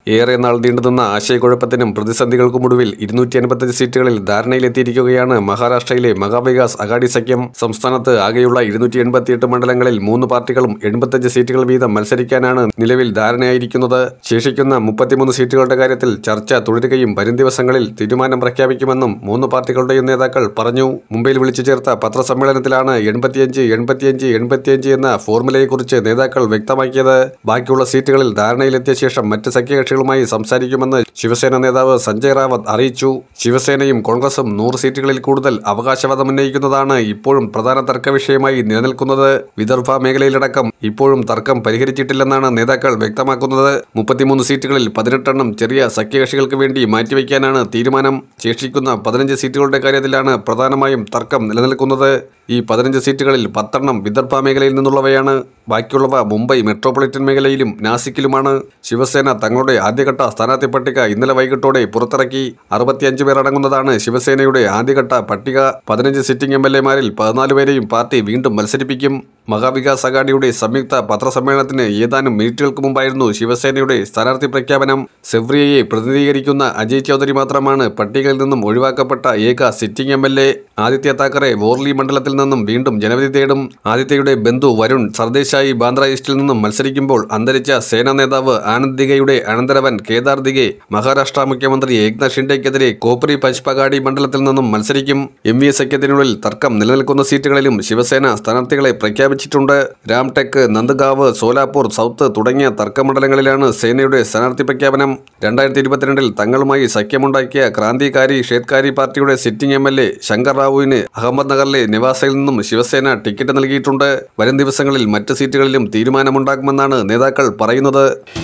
ഏറെ നാൾ നീണ്ടുനിന്ന ആശയക്കുഴപ്പത്തിനും പ്രതിസന്ധികൾക്കുമൊടുവിൽ ഇരുന്നൂറ്റി അൻപത്തഞ്ച് സീറ്റുകളിൽ ധാരണയിലെത്തിയിരിക്കുകയാണ് മഹാരാഷ്ട്രയിലെ മഹാവികാസ് അഗാഡി സഖ്യം സംസ്ഥാനത്ത് ആകെയുള്ള ഇരുന്നൂറ്റി എൺപത്തിയെട്ട് മണ്ഡലങ്ങളിൽ മൂന്ന് പാർട്ടികളും എൺപത്തഞ്ച് സീറ്റുകൾ വീതം മത്സരിക്കാനാണ് നിലവിൽ ധാരണയായിരിക്കുന്നത് ശേഷിക്കുന്ന മുപ്പത്തിമൂന്ന് സീറ്റുകളുടെ കാര്യത്തിൽ ചർച്ച തുടരുകയും വരും ദിവസങ്ങളിൽ തീരുമാനം പ്രഖ്യാപിക്കുമെന്നും മൂന്ന് പാർട്ടികളുടെയും നേതാക്കൾ പറഞ്ഞു മുംബൈയിൽ വിളിച്ചു ചേർത്ത പത്രസമ്മേളനത്തിലാണ് എൺപത്തിയഞ്ച് എൺപത്തിയഞ്ച് എൺപത്തിയഞ്ച് എന്ന ഫോർമുലയെക്കുറിച്ച് നേതാക്കൾ വ്യക്തമാക്കിയത് ബാക്കിയുള്ള സീറ്റുകളിൽ ധാരണയിലെത്തിയ ശേഷം മറ്റ് സഖ്യകക്ഷികളുമായി സംസാരിക്കുമെന്ന് ശിവസേന നേതാവ് സഞ്ജയ് റാവത്ത് അറിയിച്ചു ശിവസേനയും കോൺഗ്രസും നൂറ് സീറ്റുകളിൽ കൂടുതൽ അവകാശവാദം ഉന്നയിക്കുന്നതാണ് ഇപ്പോഴും പ്രധാന തർക്ക വിഷയമായി നിലനിൽക്കുന്നത് വിദർഭ മേഖലയിലടക്കം ഇപ്പോഴും തർക്കം പരിഹരിച്ചിട്ടില്ലെന്നാണ് നേതാക്കൾ വ്യക്തമാക്കുന്നത് മുപ്പത്തിമൂന്ന് സീറ്റുകളിൽ പതിനെട്ടെണ്ണം ചെറിയ സഖ്യകക്ഷികൾക്ക് വേണ്ടി മാറ്റിവെക്കാനാണ് തീരുമാനം ശേഷിക്കുന്ന പതിനഞ്ച് സീറ്റുകളുടെ കാര്യത്തിലാണ് പ്രധാനമായും തർക്കം നിലനിൽക്കുന്നത് ഈ പതിനഞ്ച് സീറ്റുകളിൽ പത്തെണ്ണം വിദർഭ മേഖലയിൽ നിന്നുള്ളവയാണ് ബാക്കിയുള്ളവ മുംബൈ മെട്രോപൊളിറ്റൻ മേഖലയിലും നാസിക്കിലുമാണ് ശിവസേന തങ്ങളുടെ ആദ്യഘട്ട സ്ഥാനാർത്ഥി പട്ടിക ഇന്നലെ വൈകിട്ടോടെ പുറത്തിറക്കി അറുപത്തിയഞ്ച് പേർ അടങ്ങുന്നതാണ് ശിവസേനയുടെ ആദ്യഘട്ട പട്ടിക പതിനഞ്ച് സിറ്റിംഗ് എം എൽ എമാരിൽ പതിനാല് പേരെയും പാർട്ടി വീണ്ടും മത്സരിപ്പിക്കും മഹാവികാസ് അഗാഡിയുടെ സംയുക്ത പത്രസമ്മേളനത്തിന് ഏതാനും മിനിറ്റുകൾക്ക് മുമ്പായിരുന്നു ശിവസേനയുടെ സ്ഥാനാർത്ഥി പ്രഖ്യാപനം സെവ്രിയയെ പ്രതിനിധീകരിക്കുന്ന അജയ് ചൗധരി മാത്രമാണ് പട്ടികയിൽ നിന്നും ഒഴിവാക്കപ്പെട്ട ഏക sitting M L A Aditya Thackeray Worli മണ്ഡലത്തിൽ നിന്നും വീണ്ടും ജനവിധി തേടും ആദിത്യയുടെ ബന്ധു വരുൺ സർദേശായി ബാന്ദ്ര ഈസ്റ്റിൽ നിന്നും മത്സരിക്കുമ്പോൾ അന്തരിച്ച സേനാ നേതാവ് ആനന്ദ് ദിഗയുടെ അനന്തരവൻ കേദാർ ദിഗെ മഹാരാഷ്ട്ര മുഖ്യമന്ത്രി ഏക്നാഥ് ഷിൻഡെക്കെതിരെ കോപ്പറി പച്പഗാഡി മണ്ഡലത്തിൽ നിന്നും മത്സരിക്കും എം വി എ സഖ്യത്തിനുള്ളിൽ തർക്കം നിലനിൽക്കുന്ന സീറ്റുകളിലും ശിവസേന സ്ഥാനാർത്ഥികളെ പ്രഖ്യാപിച്ചിട്ടുണ്ട് രാംടെക് നന്ദ്ഗാവ് സോലാപൂർ സൗത്ത് തുടങ്ങിയ തർക്കമണ്ഡലങ്ങളിലാണ് സേനയുടെ സ്ഥാനാർത്ഥി പ്രഖ്യാപനം രണ്ടായിരത്തി ഇരുപത്തിരണ്ടിൽ തങ്ങളുമായി സഖ്യമുണ്ടാക്കിയ ക്രാന്തികാരി ഷേത്കാരി പാർട്ടിയുടെ sitting M L A Shankar റാവുവിന് അഹമ്മദ് നഗറിലെ നിവാസയിൽ നിന്നും ശിവസേന ടിക്കറ്റ് നൽകിയിട്ടുണ്ട് വരും ദിവസങ്ങളിൽ മറ്റ് സീറ്റുകളിലും തീരുമാനമുണ്ടാകുമെന്നാണ് നേതാക്കൾ പറയുന്നത്